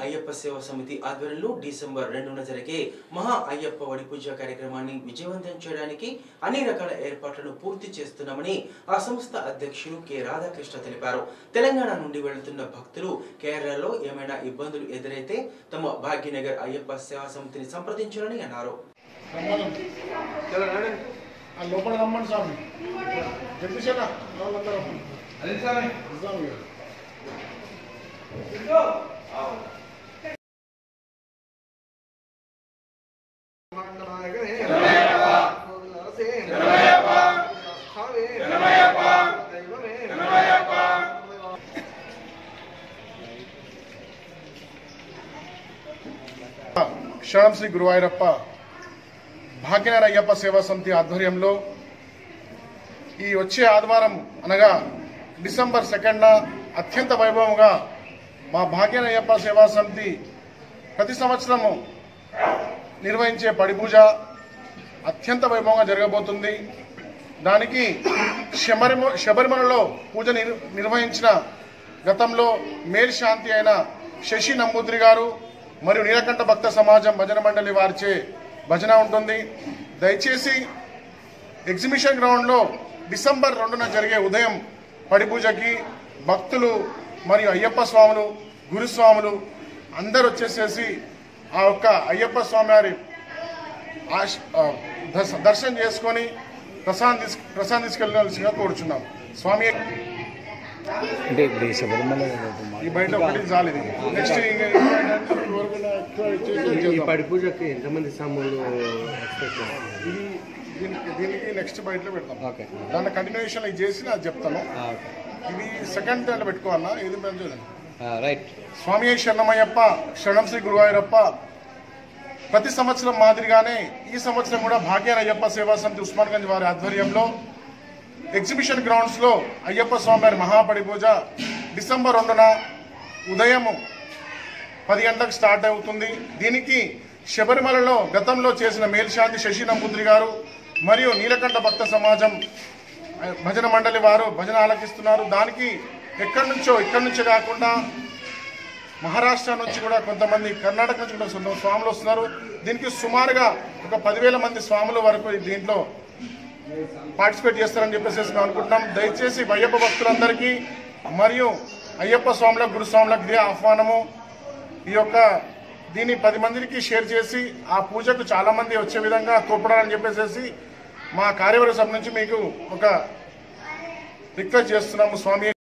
అయ్యప్ప సేవా సమితి ఆధ్వర్యంలో డిసెంబర్ రెండున జరిగే మహా అయ్యప్ప వడి పూజ కార్యక్రమాన్ని విజయవంతం చేయడానికి అన్ని రకాల ఏర్పాట్లను పూర్తి చేస్తున్నామని ఆ సంస్థ అధ్యక్షులు కె రాధాకృష్ణ తెలిపారు తెలంగాణ నుండి వెళుతున్న భక్తులు కేరళలో ఏమైనా ఇబ్బందులు ఎదురైతే తమ భాగ్యనగర్ అయ్యప్ప సేవా సమితిని సంప్రదించాలని అన్నారు రమ్మను ఆ లోపల రమ్మని స్వామి జగదీశనా వాళ్ళందరూ నిజాం గారు. శరణం శ్రీ గురువాయూరప్ప భాగ్యనగర అయ్యప్ప సేవా సమితి ఆధ్వర్యంలో ఈ వచ్చే ఆదివారం అనగా డిసెంబర్ సెకండ్న అత్యంత వైభవంగా మా భాగ్యనగర అయ్యప్ప సేవా సమితి ప్రతి సంవత్సరము నిర్వహించే పడి పూజ అత్యంత వైభవంగా జరగబోతుంది దానికి శబరిమ శబరిమలలో పూజ నిర్- నిర్వహించిన గతంలో మేల్ శాంతి అయిన శశి నమ్మూద్రి గారు మరియు నీలకంఠ భక్త సమాజం భజన మండలి వారిచే భజన ఉంటుంది దయచేసి ఎగ్జిబిషన్ గ్రౌండ్లో డిసెంబర్ రెండున జరిగే ఉదయం పడి పూజకి భక్తులు మరియు అయ్యప్ప స్వాములు గురుస్వాములు అందరు వచ్చేసేసి ఆ యొక్క అయ్యప్ప స్వామి వారి ఆశ- ఆ, దర్శ- దర్శనం చేసుకొని ప్రసాదం తీసు ప్రసాదం తీసుకెళ్ళవలసిందిగా కోరుచున్నాం స్వామి అంటే ఇప్పుడు ఈ శబరిమల ఈ బయట ఒకటి చాలు నెక్స్ట్ ఈ పడి పూజకి ఎంతమంది సాములు ఎక్స్పెక్ట్ చేస్తారు ఇది దీనికి దీనికి నెక్స్ట్ బయటలో పెడతాం ఓకే దాని కంటిన్యూషన్ ఇది చేసి అది చెప్తాను ఇది సెకండ్ దాంట్లో పెట్టుకోవాలన్నా ఇది మంచిది రైట్ స్వామి శరణమయ్యప్ప శరణం శ్రీ గురువాయూరప్ప ప్రతి సంవత్సరం మాదిరిగానే ఈ సంవత్సరం కూడా భాగ్యాన అయ్యప్ప సేవా సమితి ఉస్మాన్గంజ్ వారి ఆధ్వర్యంలో ఎగ్జిబిషన్ గ్రౌండ్స్ లో అయ్యప్ప స్వామి వారి మహాపడి పూజ డిసెంబర్ రెండున ఉదయము పది గంటలకు స్టార్ట్ అవుతుంది దీనికి శబరిమలలో గతంలో చేసిన మేల్శాంతి శశి నంబుద్రి గారు మరియు నీలకంఠ భక్త సమాజం ఆ, భజన మండలి వారు భజన ఆలకిస్తున్నారు దానికి ఎక్కడి నుంచో ఇక్కడి నుంచో కాకుండా మహారాష్ట్ర నుంచి కూడా కొంతమంది కర్ణాటక నుంచి కూడా కొంత స్వాములు వస్తున్నారు దీనికి సుమారుగా ఒక పదివేల మంది స్వాముల వరకు దీంట్లో పార్టిసిపేట్ చేస్తారని చెప్పేసి మేము అనుకుంటున్నాం దయచేసి అయ్యప్ప భక్తులందరికీ మరియు అయ్యప్ప స్వాములకు గురుస్వాములకు ఇదే ఆహ్వానము ఈ యొక్క దీన్ని పది మందికి షేర్ చేసి ఆ పూజకు చాలా మంది వచ్చే విధంగా తోపడాలని చెప్పేసి మా కార్యవర్గ సభ నుంచి మీకు ఒక రిక్వెస్ట్ చేస్తున్నాము స్వామి